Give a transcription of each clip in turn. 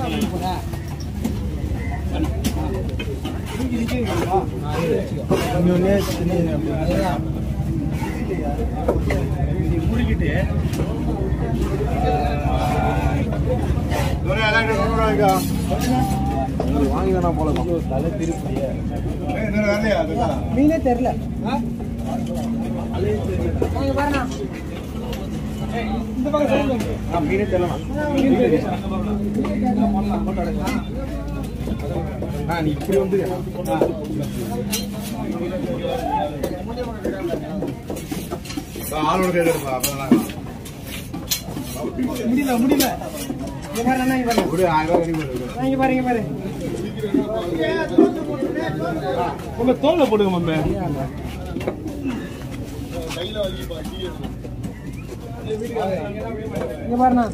வாங்கி வேணா போல தலை திருப்பி மீனே தெரியல வாங்க பாருண்ணா இந்த பக்கம் சொல்லுங்க மீனே தெரியலாம் ஆ நீ இப்படி வந்து ஆளோட கேட்கறப்பா முடியல முடியல இங்க பாரு அண்ணா இங்க பாரு ஒரு ஆயிரம் ரூபாய் ரெடி பண்ணுங்க இங்க பாரு இங்க பாரு உங்க தோல்ல போடுங்க மம்மி இங்க பாருண்ணா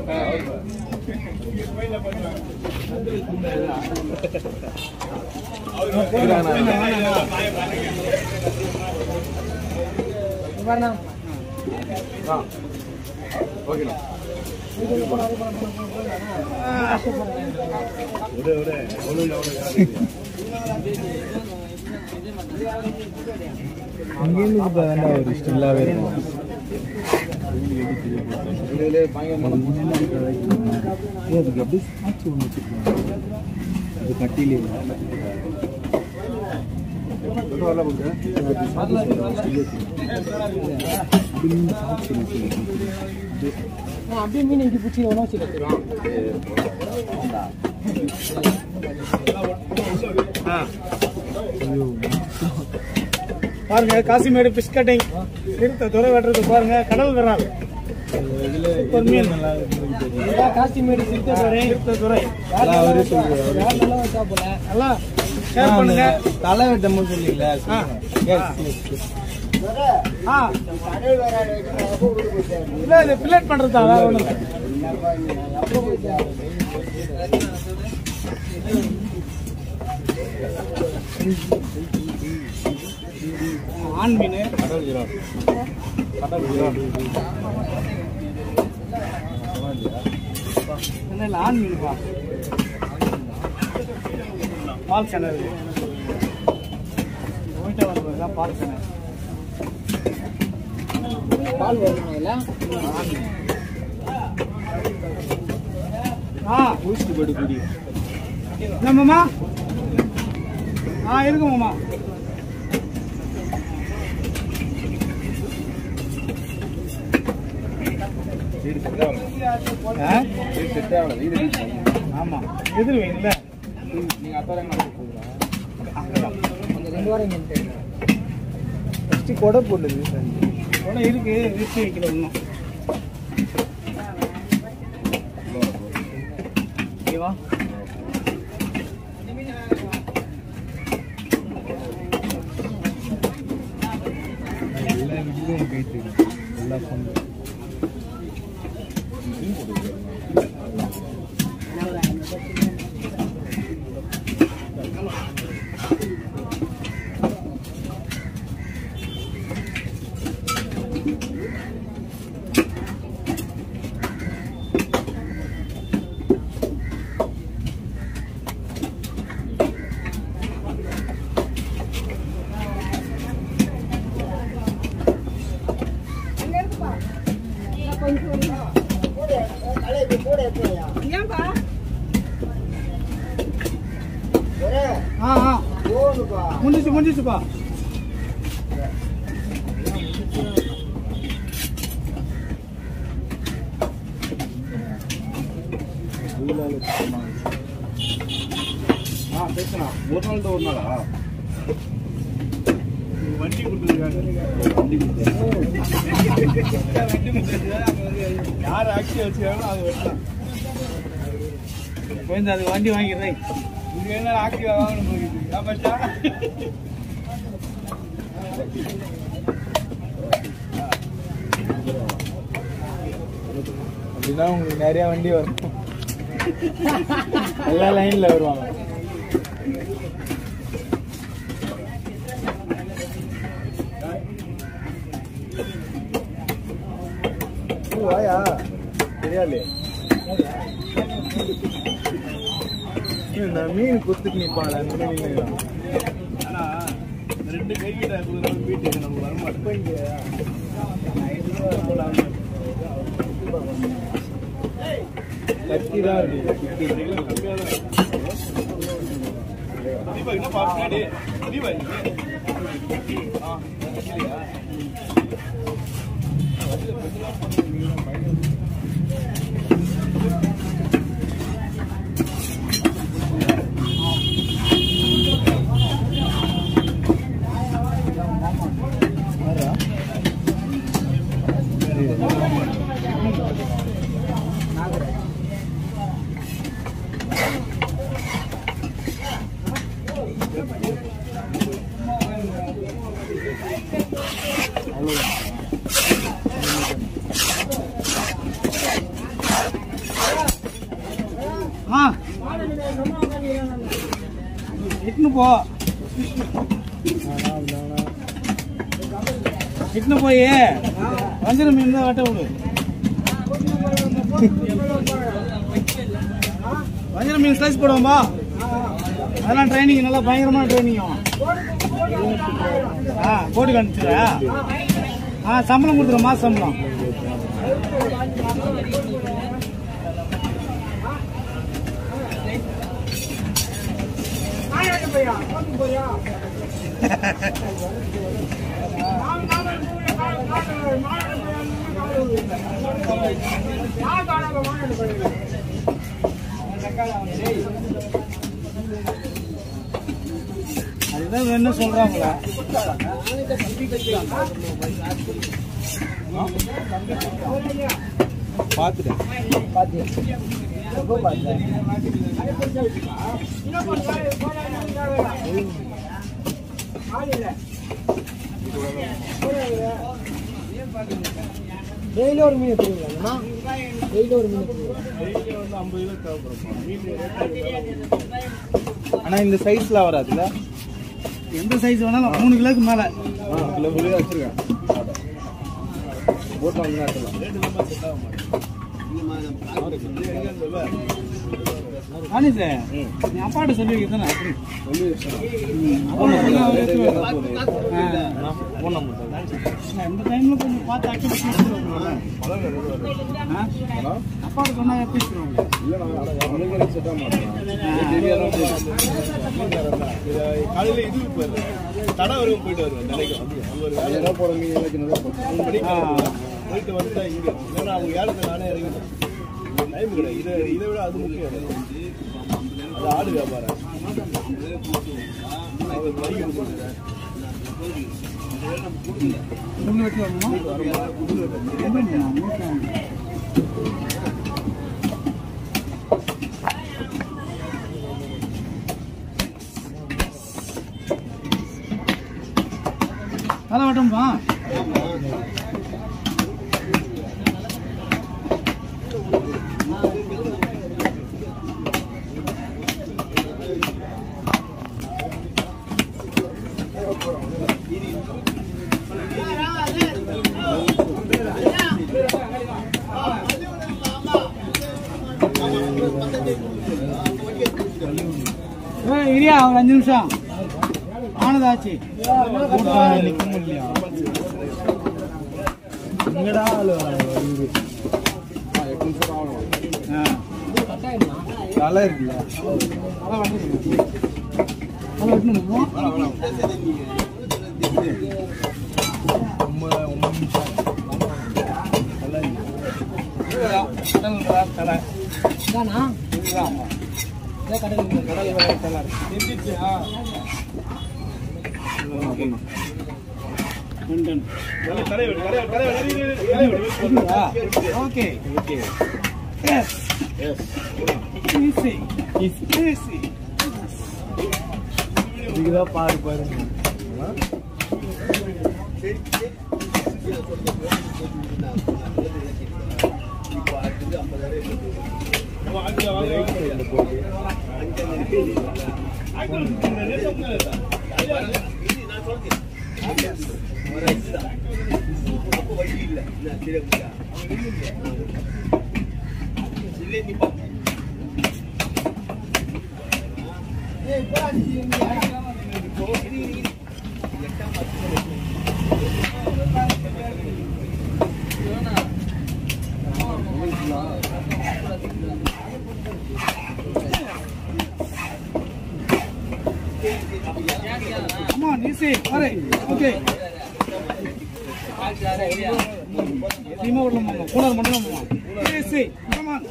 இங்க பாருண்ணா ஓகேண்ணா விடு விடு எவ்வளோ எவ்வளோ அங்கேருந்து இப்போ வேண்டாம் ஒரு ஸ்டில்லாகவே இருக்கும் இதுல பயங்கரமான ஏ, அதுக்கு அப்படியே சாட்சி ஒன்று வச்சுருக்காங்க அது கட்டிலே வரல போகுது அது சாட்சி சொல்லுவாங்க, still வச்சிருக்காங்க. அப்படி நின்னு சாட்சி வச்சிருக்காங்க. ஆ, அப்படியே மீன் இங்கே பிடிச்சி ஒன்றா வச்சு கட்டுறோம் ஐயோ பாருங்க காசிமேடு பிஷ் கட்டிங் திருத்த துறை வெட்டுறது பாருங்க கடல் விரால் சூப்பர் மீன் காசிமேடு திருத்த துறை திருத்த துறை அதான் அவரே சொல்றாரு, அவரே நல்லா வச்சா போல நல்லா ஷேர் பண்ணுங்க தலை வெட்டமும் சொன்னீங்களே ஆ. ஆ இல்ல இது பிளேட் பண்றது தான் வேற ஒண்ணும் இல்ல ஆண் மீன் கடல் விரால் கடல் விரால் இல்ல இல்ல ஆண் மீன்ப்பா பால் கிணறு போயிட்டு வர்றது தான் பால் கிணறு பால் வருதுங்களா ஆ பூஸ்ட் படு குடி என்னம்மாம்மா ஆ இருக்கு மாமா வீடு செட் ஆகல ஆ வீடு செட் ஆகல வீடு ஆமா எதிர் வைங்கள நீங்க அத்தாரம் ரெண்டு வாரம் இங்கே ஃபஸ்ட்டு கொடை போடுது கூட இருக்கு வச்சு வைக்கல இன்னும் ஓகேவா எல்லா வீட்லையும் கை தெரியும் எல்லா சொந்தம் ஆ ஆ முடிஞ்சிச்சு முடிஞ்சிச்சுப்பா ஆ பேசலாம் ஒரு நாள் தான் ஒரு நாளா வண்டி கொடுத்துருக்காங்க வண்டி கொடுத்தேன் யார் ஆக்சியா வச்சுக்காங்களோ அது வெட்டலாம் கொஞ்சம் அது வண்டி வாங்கிடுறேன் இது என்ன ஆக்டிவா வாங்கணும் போயிட்டு ஆமாச்சா அப்படின்னா உங்களுக்கு நிறைய வண்டி வரும் எல்லா லைன்ல வருவாங்க வாயா தெரியாது இந்த மீன் குத்துக்கு நிப்பாங்க அந்த மீன் ஆனா ரெண்டு கை கிட்ட கொடுக்குற வீட்டுக்கு நம்ம வரமாட்டோம் கத்தி தான் இருக்கு தீபக் என்ன பாப்பினாடி தீபக் ஆ இட்டுன்னு போ இட்டுன்னு போய் வஞ்சர மீன் தான் வெட்ட விடு வஞ்சர மீன் ஸ்லைஸ் போடுவோம்பா அதெல்லாம் ட்ரைனிங் நல்லா பயங்கரமான ட்ரைனிங் ஆ போட்டு காமிச்சுடா ஆ சம்பளம் கொடுத்துரு மாச சம்பளம் அதுதான் என்ன சொல்றாங்களா பார்த்துட்டேன் டெய்லி ஒரு மீன் எடுத்துருவீங்களா டெய்லி ஒரு மீன் ஆனா இந்த சைஸ்ல வராதுல்ல எந்த சைஸ் வேணாலும் மூணு கிலோக்கு மேல கிலோ கிலோ வச்சிருக்கேன் போட்டு வந்து நேரத்தில் ஆனி சார் நீ அப்பாட்ட சொல்லி வைக்கிறதானே சொல்லி வச்சேன் ஃபோன் நம்பர் இந்த டைம்ல கொஞ்சம் பார்த்து அக்கி ஹலோ அப்பாட்ட சொன்னா பேசுறோம் இல்லை நான் அவனுக்கு செட்டாக மாட்டேன் தெரியாதான் காலையில இது போயிருந்தேன் தடை வரைக்கும் போயிட்டு வருவேன் தலைக்கு அது ஒரு வேலை என்ன போட மீன் வைக்கணும் போட்டேன் மூணு மணிக்கு வருவேன். போயிட்டு வந்துட்டா இங்க ஏன்னா அவங்க ஏழத்தை நானே இறங்கிட்டேன் டைம் கிடையாது இதை இதை விட அது முக்கியம் எனக்கு. அது ஆடு வியாபாரம் அவர் வரிக்கு கொடுக்குறேன். முன்னு வெட்டி வரணுமா தலை வட்டம்பா ஏய், இரியா ஒரு அஞ்சு நிமிஷம் ஆனதாச்சு நிக்க முடியலையா இங்கடா ஆளு இது எட்டு நிமிஷம் ஆகணும் ஆ. தலை இருக்குல்ல அதான் வந்து அதான் வெட்டணுமா? ஒன்பது ஒன்பது நிமிஷம் நல்லா இருக்கு கடல்ரா, தலை. இதுதான் ஆமா. கடல் வேற தலை. நிறுத்திடுச்சு, ஆ. டன். தலைவர் தலைவர் தலைவர் தலைவர் இருக்குதா? Okay okay yes yes easy easy இதுக்குதான் பாரு பாருங்க Come on, easy. All right. Okay. அதிகமாக விடல மாமா கூலர் மட்டும் தான் மாமா ஈஸி கமான்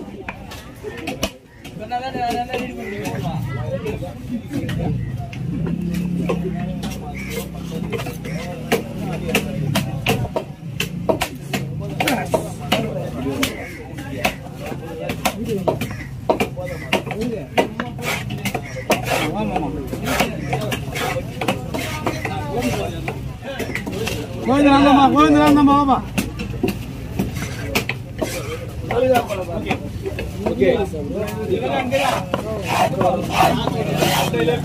வா மாமா கோவிந்தராந்தம்மா கோவிந்தராந்தம்மா வாமா ஓகே